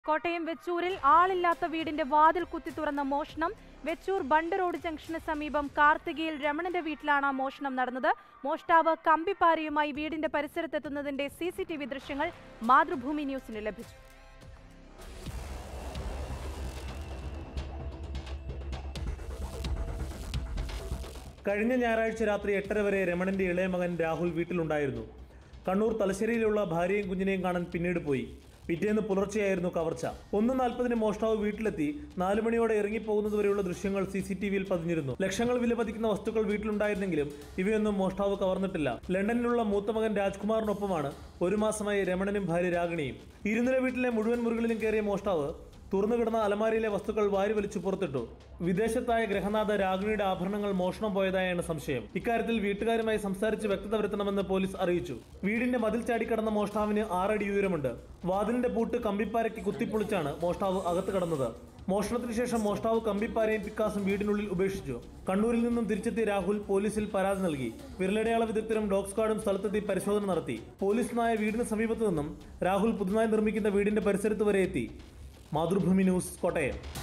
കോട്ടയം വെച്ചൂരിൽ ആളില്ലാത്ത വീടിന്റെ വാതിൽ കുത്തി തുറന്ന മോഷണം വെച്ചൂർ ബണ്ട് റോഡ് ജംഗ്ഷന് സമീപം കാർത്തികയിൽ രമണന്റെ വീട്ടിലാണ് മോഷണം നടന്നത് മോഷ്ടാവ് കമ്പിപ്പാരയുമായി വീടിന്റെ പരിസരത്തെത്തുന്നതിന്റെ സി സി ടി വി ദൃശ്യങ്ങൾ മാതൃഭൂമി ന്യൂസിന് ലഭിച്ചു കഴിഞ്ഞ ഞായറാഴ്ച രാത്രി എട്ടര വരെ രമണന്റെ ഇളയ മകൻ രാഹുൽ വീട്ടിലുണ്ടായിരുന്നു കണ്ണൂർ തലശ്ശേരിയിലുള്ള ഭാര്യയും കുഞ്ഞിനെയും കാണാൻ പിന്നീട് പോയി പിറ്റേന്ന് പുലർച്ചെയായിരുന്നു കവർച്ച ഒന്ന് നാൽപ്പതിന് മോഷ്ടാവ് വീട്ടിലെത്തി നാലു മണിയോടെ ഇറങ്ങിപ്പോകുന്നതുവരെയുള്ള ദൃശ്യങ്ങൾ സി സി ടി വിയിൽ പതിഞ്ഞിരുന്നു ലക്ഷങ്ങൾ വിലമതിക്കുന്ന വസ്തുക്കൾ വീട്ടിലുണ്ടായിരുന്നെങ്കിലും ഇവയൊന്നും മോഷ്ടാവ് കവർന്നിട്ടില്ല ലണ്ടനിലുള്ള മൂത്ത മകൻ രാജ്കുമാറിനൊപ്പമാണ് ഒരു മാസമായി രമണനും ഭാര്യ രാഗിണിയും ഇരുനില വീട്ടിലെ മുഴുവൻ മുറികളിലും കയറിയ മോഷ്ടാവ് തുറന്നു കിടന്ന അലമാരിയിലെ വസ്തുക്കൾ വാരി വലിച്ചു പുറത്തിട്ടു വിദേശത്തായ ഗ്രഹനാഥ രാഗിണിയുടെ ആഭരണങ്ങൾ മോഷണം പോയതായാണ് സംശയം ഇക്കാര്യത്തിൽ വീട്ടുകാരുമായി സംസാരിച്ച് വ്യക്തത വരുത്തണമെന്ന് പോലീസ് അറിയിച്ചു വീടിന്റെ മതിൽ ചാടിക്കടന്ന മോഷ്ടാവിന് ആറടി ഉയരമുണ്ട് വാതിലിന്റെ പൂട്ട് കമ്പിപ്പാരയ്ക്ക് കുത്തിപ്പൊളിച്ചാണ് മോഷ്ടാവ് അകത്ത് കടന്നത് മോഷണത്തിന് ശേഷം മോഷ്ടാവ് കമ്പിപ്പാരയും പിക്കാസും വീടിനുള്ളിൽ ഉപേക്ഷിച്ചു കണ്ണൂരിൽ നിന്നും തിരിച്ചെത്തിയ രാഹുൽ പോലീസിൽ പരാതി നൽകി വിരലടയാള വിദഗ്ധരും ഡോഗ് സ്ക്വാഡും സ്ഥലത്തെത്തി പരിശോധന നടത്തി പോലീസ് നായ വീടിന് സമീപത്തു നിന്നും രാഹുൽ പുതുതായി നിർമ്മിക്കുന്ന വീടിന്റെ പരിസരത്ത് വരെ എത്തി മാതൃഭൂമി ന്യൂസ് കോട്ടയം